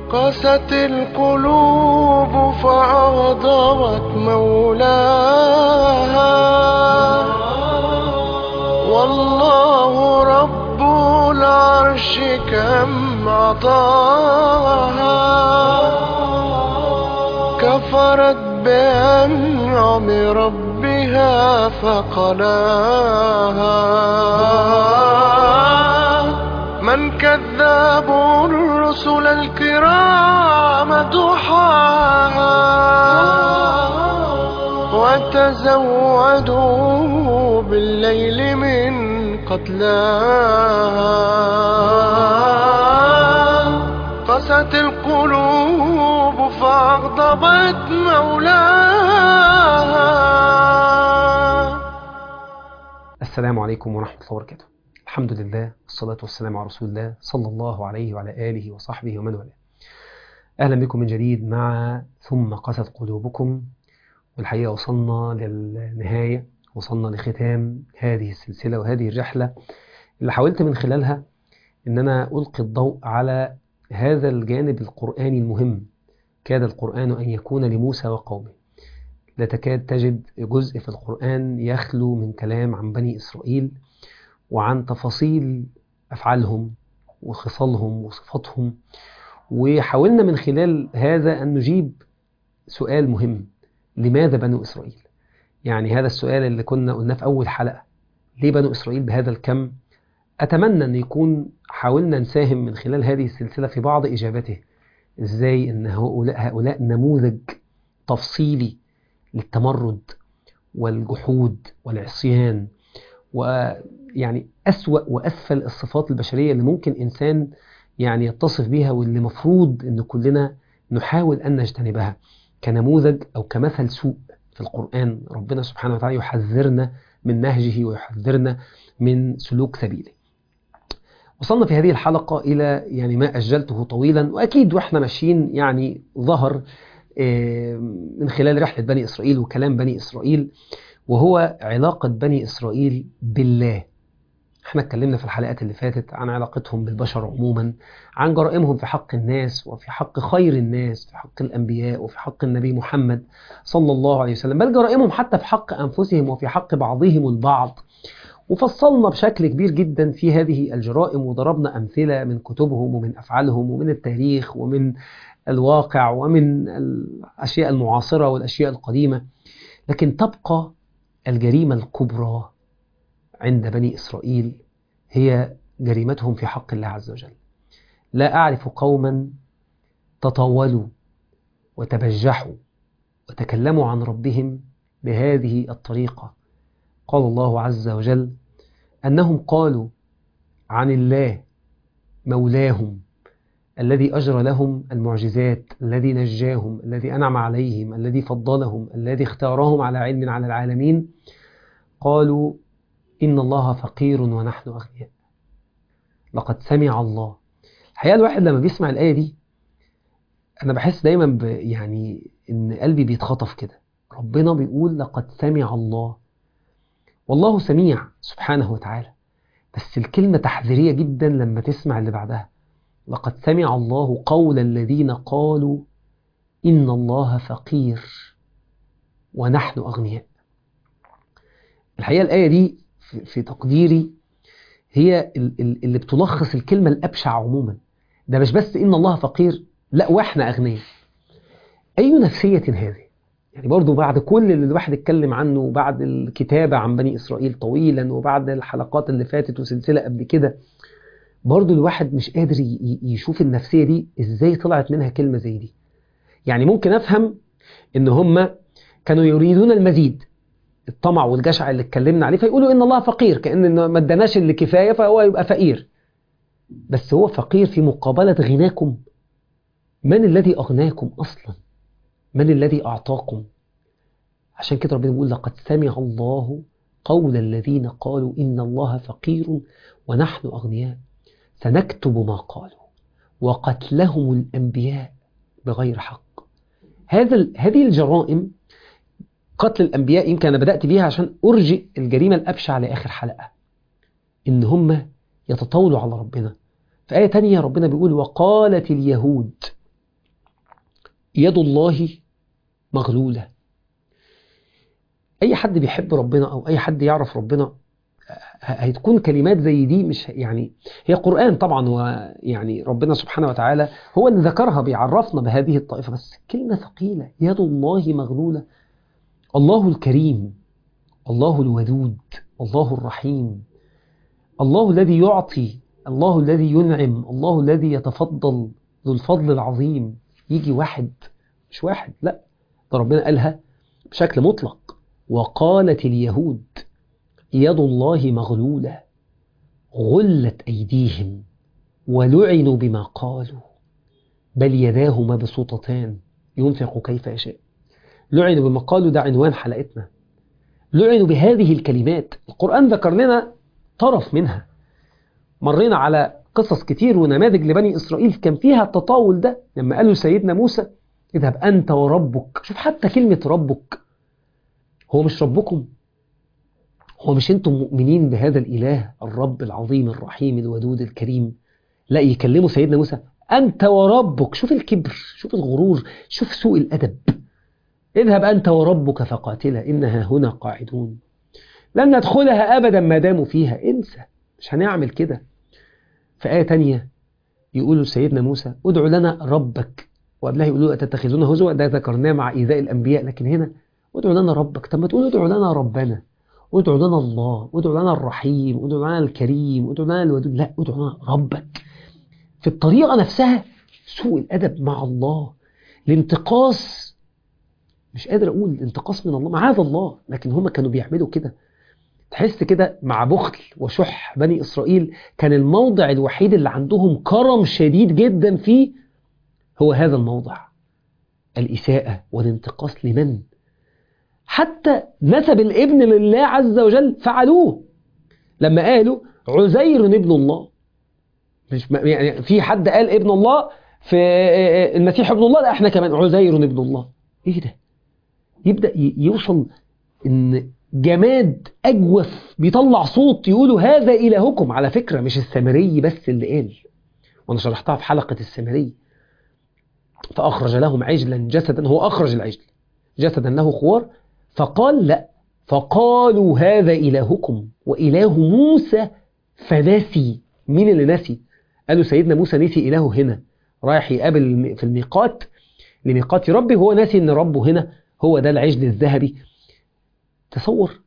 قست القلوب فأغضبت مولاها والله رب العرش كم عطاها كفرت بأنعم ربها فقلاها من كذاب الرسل الكرام دحاها وتزودوا بالليل من قتلاها قست القلوب فأغضبت مولاها السلام عليكم ورحمة الله وبركاته الحمد لله والصلاة والسلام على رسول الله صلى الله عليه وعلى آله وصحبه ومن والاه أهلا بكم من جديد مع ثم قست قلوبكم والحقيقة وصلنا للنهاية وصلنا لختام هذه السلسلة وهذه الرحلة اللي حاولت من خلالها أن أنا ألقي الضوء على هذا الجانب القرآني المهم كاد القرآن أن يكون لموسى وقومه لا تكاد تجد جزء في القرآن يخلو من كلام عن بني إسرائيل وعن تفاصيل أفعالهم وخصالهم وصفاتهم وحاولنا من خلال هذا أن نجيب سؤال مهم لماذا بنو إسرائيل؟ يعني هذا السؤال اللي كنا قلناه في أول حلقة ليه بنو إسرائيل بهذا الكم؟ أتمنى أن يكون حاولنا نساهم من خلال هذه السلسلة في بعض إجابته إزاي أن هؤلاء, هؤلاء نموذج تفصيلي للتمرد والجحود والعصيان ويعني أسوأ وأسفل الصفات البشرية اللي ممكن إنسان يعني يتصف بها واللي مفروض أن كلنا نحاول أن نجتنبها كنموذج أو كمثل سوء في القرآن ربنا سبحانه وتعالى يحذرنا من نهجه ويحذرنا من سلوك سبيله وصلنا في هذه الحلقة إلى يعني ما أجلته طويلا وأكيد وإحنا ماشيين يعني ظهر من خلال رحلة بني إسرائيل وكلام بني إسرائيل وهو علاقة بني إسرائيل بالله احنا اتكلمنا في الحلقات اللي فاتت عن علاقتهم بالبشر عموما عن جرائمهم في حق الناس وفي حق خير الناس في حق الأنبياء وفي حق النبي محمد صلى الله عليه وسلم بل جرائمهم حتى في حق أنفسهم وفي حق بعضهم البعض وفصلنا بشكل كبير جدا في هذه الجرائم وضربنا أمثلة من كتبهم ومن أفعالهم ومن التاريخ ومن الواقع ومن الأشياء المعاصرة والأشياء القديمة لكن تبقى الجريمة الكبرى عند بني إسرائيل هي جريمتهم في حق الله عز وجل لا أعرف قوما تطاولوا وتبجحوا وتكلموا عن ربهم بهذه الطريقة قال الله عز وجل أنهم قالوا عن الله مولاهم الذي أجرى لهم المعجزات الذي نجاهم الذي أنعم عليهم الذي فضلهم الذي اختارهم على علم على العالمين قالوا إن الله فقير ونحن أغنياء لقد سمع الله الحقيقة الواحد لما بيسمع الآية دي أنا بحس دايما ب يعني إن قلبي بيتخطف كده ربنا بيقول لقد سمع الله والله سميع سبحانه وتعالى بس الكلمة تحذيرية جدا لما تسمع اللي بعدها لقد سمع الله قول الذين قالوا إن الله فقير ونحن أغنياء الحقيقة الآية دي في تقديري هي اللي بتلخص الكلمة الأبشع عموما ده مش بس إن الله فقير لا وإحنا أغنياء أي نفسية هذه يعني برضو بعد كل اللي الواحد اتكلم عنه وبعد الكتابة عن بني إسرائيل طويلا وبعد الحلقات اللي فاتت وسلسلة قبل كده برضو الواحد مش قادر يشوف النفسية دي ازاي طلعت منها كلمة زي دي يعني ممكن افهم ان هم كانوا يريدون المزيد الطمع والجشع اللي اتكلمنا عليه فيقولوا ان الله فقير كأن ما اداناش اللي كفاية فهو يبقى فقير بس هو فقير في مقابلة غناكم من الذي أغناكم أصلا من الذي أعطاكم عشان كده ربنا بيقول لقد سمع الله قول الذين قالوا إن الله فقير ونحن أغنياء سنكتب ما قالوا وقتلهم الأنبياء بغير حق هذا هذه الجرائم قتل الأنبياء يمكن أنا بدأت بيها عشان أرجئ الجريمة الأبشع لآخر حلقة إن هم يتطاولوا على ربنا في آية تانية ربنا بيقول وقالت اليهود يد الله مغلولة أي حد بيحب ربنا أو أي حد يعرف ربنا هتكون كلمات زي دي مش يعني هي قرآن طبعا ويعني ربنا سبحانه وتعالى هو اللي ذكرها بيعرفنا بهذه الطائفة بس كلمة ثقيلة يد الله مغلولة الله الكريم الله الودود الله الرحيم الله الذي يعطي الله الذي ينعم الله الذي يتفضل ذو الفضل العظيم يجي واحد مش واحد لا ده ربنا قالها بشكل مطلق وقالت اليهود يد الله مغلولة غلت أيديهم ولعنوا بما قالوا بل يداه مبسوطتان ينفق كيف يشاء لعنوا بما قالوا ده عنوان حلقتنا لعنوا بهذه الكلمات القرآن ذكر لنا طرف منها مرينا على قصص كتير ونماذج لبني إسرائيل كان فيها التطاول ده لما قالوا سيدنا موسى اذهب أنت وربك شوف حتى كلمة ربك هو مش ربكم هو مش انتم مؤمنين بهذا الإله الرب العظيم الرحيم الودود الكريم لا يكلموا سيدنا موسى أنت وربك شوف الكبر شوف الغرور شوف سوء الأدب اذهب أنت وربك فقاتلا إنها هنا قاعدون لن ندخلها أبدا ما داموا فيها انسى مش هنعمل كده في آية تانية يقولوا سيدنا موسى ادعوا لنا ربك وقبلها يقولوا أتتخذون هزوا ده ذكرناه مع إيذاء الأنبياء لكن هنا ادعوا لنا ربك طب ما تقولوا ادعوا لنا ربنا ادعوا لنا الله ادعوا لنا الرحيم ادعوا لنا الكريم ادعوا لنا الودود لا ادعوا لنا ربك في الطريقة نفسها سوء الأدب مع الله الانتقاص مش قادر أقول الانتقاص من الله معاذ الله لكن هم كانوا بيعملوا كده تحس كده مع بخل وشح بني إسرائيل كان الموضع الوحيد اللي عندهم كرم شديد جدا فيه هو هذا الموضع الإساءة والانتقاص لمن؟ حتى نسب الابن لله عز وجل فعلوه لما قالوا عزير ابن الله مش يعني في حد قال ابن الله في المسيح ابن الله لا احنا كمان عزير ابن الله ايه ده يبدا يوصل ان جماد اجوف بيطلع صوت يقولوا هذا الهكم على فكره مش السامري بس اللي قال وانا شرحتها في حلقه السامري فاخرج لهم عجلا جسدا هو اخرج العجل جسدا له خوار فقال لا فقالوا هذا إلهكم وإله موسى فنسي مين اللي نسي قالوا سيدنا موسى نسي إلهه هنا رايح يقابل في الميقات لميقات ربي هو ناسي ان ربه هنا هو ده العجل الذهبي تصور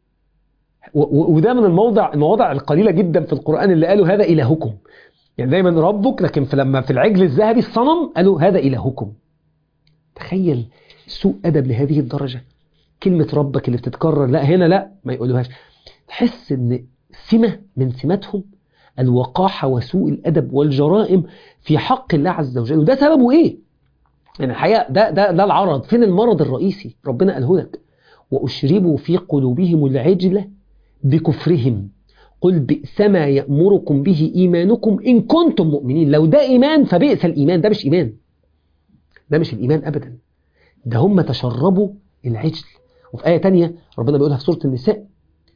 وده من الموضع المواضع القليلة جدا في القرآن اللي قالوا هذا إلهكم يعني دايما ربك لكن في لما في العجل الذهبي الصنم قالوا هذا إلهكم تخيل سوء أدب لهذه الدرجة كلمة ربك اللي بتتكرر لا هنا لا ما يقولوهاش تحس ان سمة من سماتهم الوقاحة وسوء الأدب والجرائم في حق الله عز وجل وده سببه ايه يعني الحقيقة ده, ده, ده العرض فين المرض الرئيسي ربنا قاله لك وأشربوا في قلوبهم العجلة بكفرهم قل بئس ما يأمركم به إيمانكم إن كنتم مؤمنين لو ده إيمان فبئس الإيمان ده مش إيمان ده مش الإيمان أبدا ده هم تشربوا العجل وفي آية تانية ربنا بيقولها في سورة النساء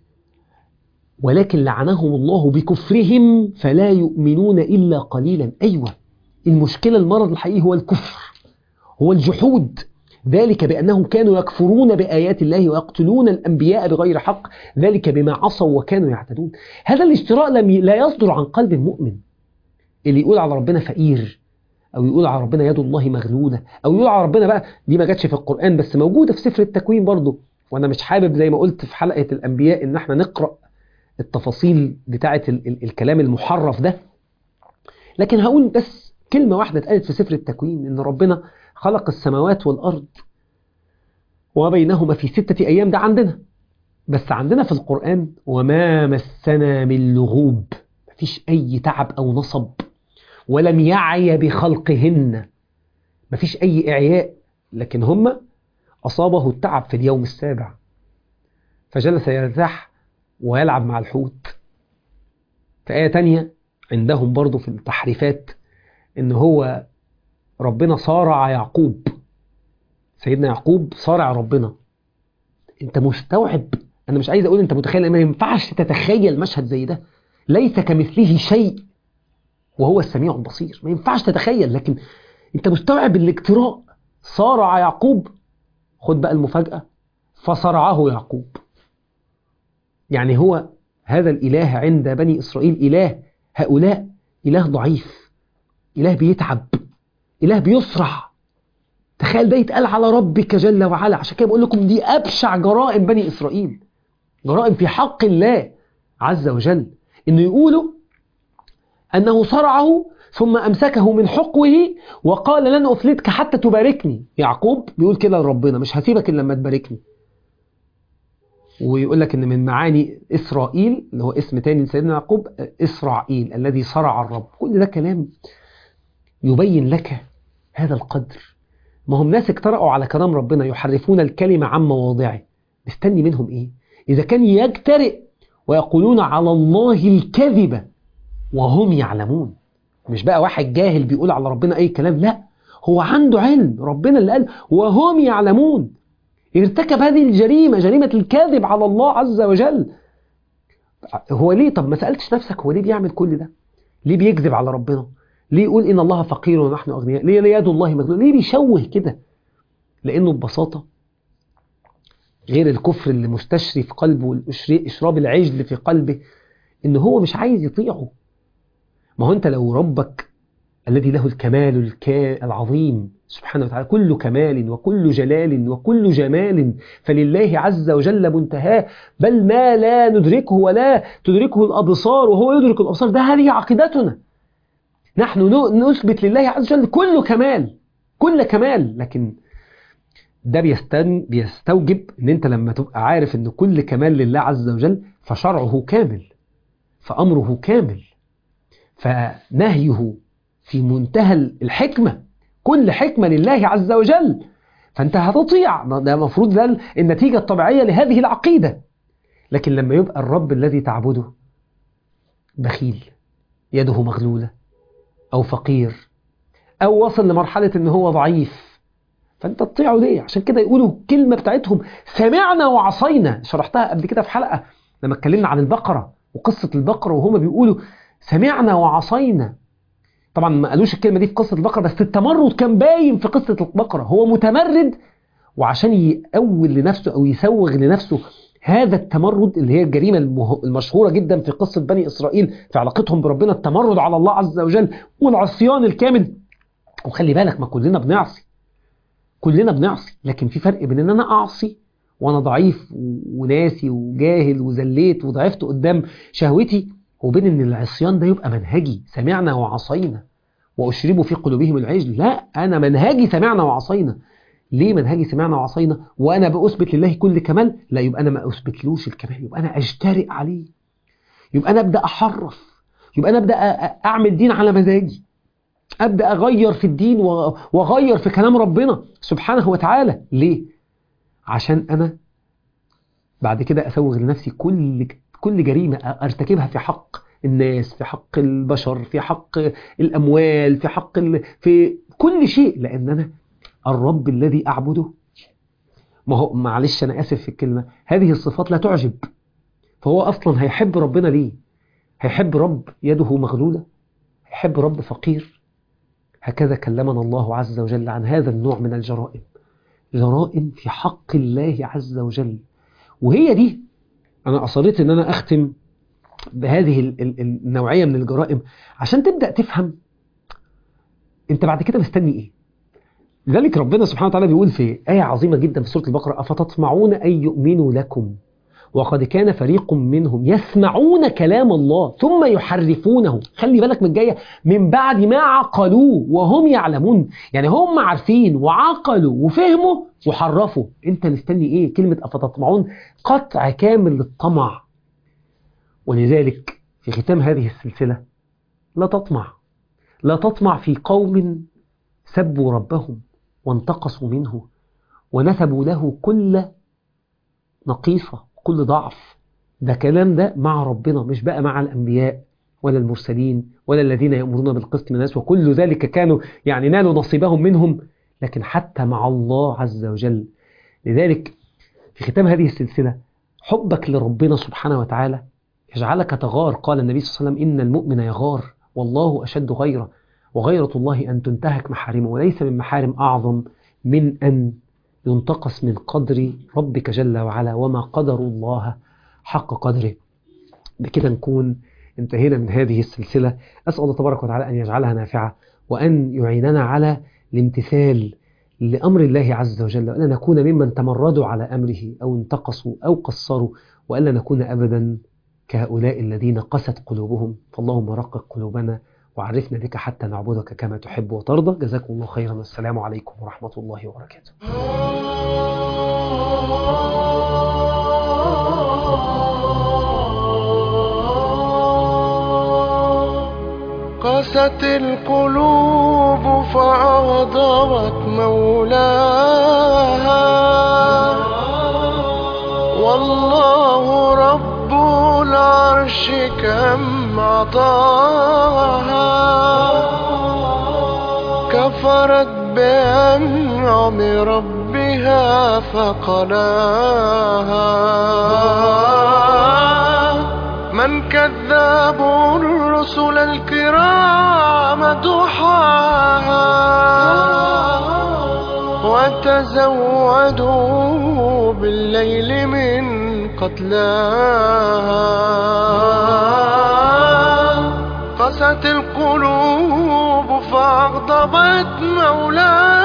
ولكن لعنهم الله بكفرهم فلا يؤمنون إلا قليلا أيوة المشكلة المرض الحقيقي هو الكفر هو الجحود ذلك بأنهم كانوا يكفرون بآيات الله ويقتلون الأنبياء بغير حق ذلك بما عصوا وكانوا يعتدون هذا الاشتراء لم لا يصدر عن قلب المؤمن اللي يقول على ربنا فقير أو يقول على ربنا يد الله مغلولة أو يقول على ربنا بقى دي ما جاتش في القرآن بس موجودة في سفر التكوين برضه وأنا مش حابب زي ما قلت في حلقة الأنبياء إن احنا نقرأ التفاصيل بتاعة ال ال الكلام المحرف ده لكن هقول بس كلمة واحدة اتقالت في سفر التكوين إن ربنا خلق السماوات والأرض وما بينهما في ستة أيام ده عندنا بس عندنا في القرآن وما مسنا من لغوب مفيش أي تعب أو نصب ولم يعي بخلقهن مفيش أي إعياء لكن هم أصابه التعب في اليوم السابع فجلس يرتاح ويلعب مع الحوت في آية تانية عندهم برضو في التحريفات إن هو ربنا صارع يعقوب سيدنا يعقوب صارع ربنا انت مستوعب انا مش عايز اقول انت متخيل ما ينفعش تتخيل مشهد زي ده ليس كمثله شيء وهو السميع البصير ما ينفعش تتخيل لكن انت مستوعب الاجتراء صارع يعقوب خد بقى المفاجأة فصرعه يعقوب يعني هو هذا الإله عند بني إسرائيل إله هؤلاء إله ضعيف إله بيتعب إله بيصرع تخيل ده يتقال على ربك جل وعلا عشان كده بقول لكم دي أبشع جرائم بني إسرائيل جرائم في حق الله عز وجل إنه يقولوا أنه صرعه ثم أمسكه من حقوه وقال لن أفلتك حتى تباركني يعقوب بيقول كده لربنا مش هسيبك إلا لما تباركني ويقول لك ان من معاني اسرائيل اللي هو اسم تاني لسيدنا يعقوب اسرائيل الذي صرع الرب كل ده كلام يبين لك هذا القدر ما هم ناس اجترأوا على كلام ربنا يحرفون الكلمة عن مواضعه مستني منهم ايه اذا كان يجترئ ويقولون على الله الكذبة وهم يعلمون مش بقى واحد جاهل بيقول على ربنا اي كلام لا هو عنده علم ربنا اللي قال وهم يعلمون ارتكب هذه الجريمة جريمة الكاذب على الله عز وجل هو ليه طب ما سألتش نفسك هو ليه بيعمل كل ده ليه بيكذب على ربنا ليه يقول إن الله فقير ونحن أغنياء ليه يد الله مغلولة ليه بيشوه كده لأنه ببساطة غير الكفر اللي مستشري في قلبه والإشراب العجل في قلبه إن هو مش عايز يطيعه ما هو أنت لو ربك الذي له الكمال الكا العظيم سبحانه وتعالى كل كمال وكل جلال وكل جمال فلله عز وجل منتهاه بل ما لا ندركه ولا تدركه الأبصار وهو يدرك الأبصار ده هذه عقيدتنا نحن نثبت لله عز وجل كل كمال كل كمال لكن ده بيستن بيستوجب ان انت لما تبقى عارف ان كل كمال لله عز وجل فشرعه كامل فأمره كامل فنهيه في منتهى الحكمة كل حكمة لله عز وجل فأنت هتطيع ده المفروض ده النتيجة الطبيعية لهذه العقيدة لكن لما يبقى الرب الذي تعبده بخيل يده مغلولة أو فقير أو وصل لمرحلة إن هو ضعيف فأنت تطيعه ليه عشان كده يقولوا الكلمة بتاعتهم سمعنا وعصينا شرحتها قبل كده في حلقة لما اتكلمنا عن البقرة وقصة البقرة وهما بيقولوا سمعنا وعصينا طبعا ما قالوش الكلمة دي في قصة البقرة بس التمرد كان باين في قصة البقرة هو متمرد وعشان يأول لنفسه أو يسوغ لنفسه هذا التمرد اللي هي الجريمة المشهورة جدا في قصة بني إسرائيل في علاقتهم بربنا التمرد على الله عز وجل والعصيان الكامل وخلي بالك ما كلنا بنعصي كلنا بنعصي لكن في فرق بين ان انا اعصي وانا ضعيف وناسي وجاهل وزليت وضعفت قدام شهوتي وبين ان العصيان ده يبقى منهجي سمعنا وعصينا واشربوا في قلوبهم العجل لا انا منهجي سمعنا وعصينا ليه منهجي سمعنا وعصينا وانا باثبت لله كل كمال لا يبقى انا ما اثبتلوش الكمال يبقى انا اجترئ عليه يبقى انا ابدا احرف يبقى انا ابدا اعمل دين على مزاجي ابدا اغير في الدين واغير في كلام ربنا سبحانه وتعالى ليه عشان انا بعد كده اسوغ لنفسي كل كل جريمه ارتكبها في حق الناس في حق البشر في حق الاموال في حق ال... في كل شيء لان انا الرب الذي اعبده ما هو معلش انا اسف في الكلمه هذه الصفات لا تعجب فهو اصلا هيحب ربنا ليه هيحب رب يده مغلوله هيحب رب فقير هكذا كلمنا الله عز وجل عن هذا النوع من الجرائم جرائم في حق الله عز وجل وهي دي أنا أصريت أن أنا أختم بهذه النوعية من الجرائم عشان تبدأ تفهم أنت بعد كده مستني إيه لذلك ربنا سبحانه وتعالى بيقول في آية عظيمة جدا في سورة البقرة أفتطمعون أن يؤمنوا لكم وقد كان فريق منهم يسمعون كلام الله ثم يحرفونه خلي بالك من الجاية من بعد ما عقلوه وهم يعلمون يعني هم عارفين وعقلوا وفهموا وحرفوا انت مستني ايه كلمة أفتطمعون قطع كامل للطمع ولذلك في ختام هذه السلسلة لا تطمع لا تطمع في قوم سبوا ربهم وانتقصوا منه ونسبوا له كل نقيصة كل ضعف ده كلام ده مع ربنا مش بقى مع الأنبياء ولا المرسلين ولا الذين يأمرون بالقسط من الناس وكل ذلك كانوا يعني نالوا نصيبهم منهم لكن حتى مع الله عز وجل لذلك في ختام هذه السلسلة حبك لربنا سبحانه وتعالى يجعلك تغار قال النبي صلى الله عليه وسلم إن المؤمن يغار والله أشد غيره وغيرة الله أن تنتهك محارمه وليس من محارم أعظم من أن ينتقص من قدر ربك جل وعلا وما قدر الله حق قدره بكده نكون انتهينا من هذه السلسلة أسأل الله تبارك وتعالى أن يجعلها نافعة وأن يعيننا على الامتثال لأمر الله عز وجل وأن نكون ممن تمردوا على أمره أو انتقصوا أو قصروا وألا نكون أبدا كهؤلاء الذين قست قلوبهم فاللهم رقق قلوبنا وعرفنا بك حتى نعبدك كما تحب وترضى جزاكم الله خيرا والسلام عليكم ورحمة الله وبركاته قست القلوب فأغضبت مولاها والله رب العرش كم عطاها كفرت بأنعم ربها فقلاها من كذاب الرسل الكرام دحاها وتزودوا بالليل من قتلاها قست القلوب فأغضبت مولاها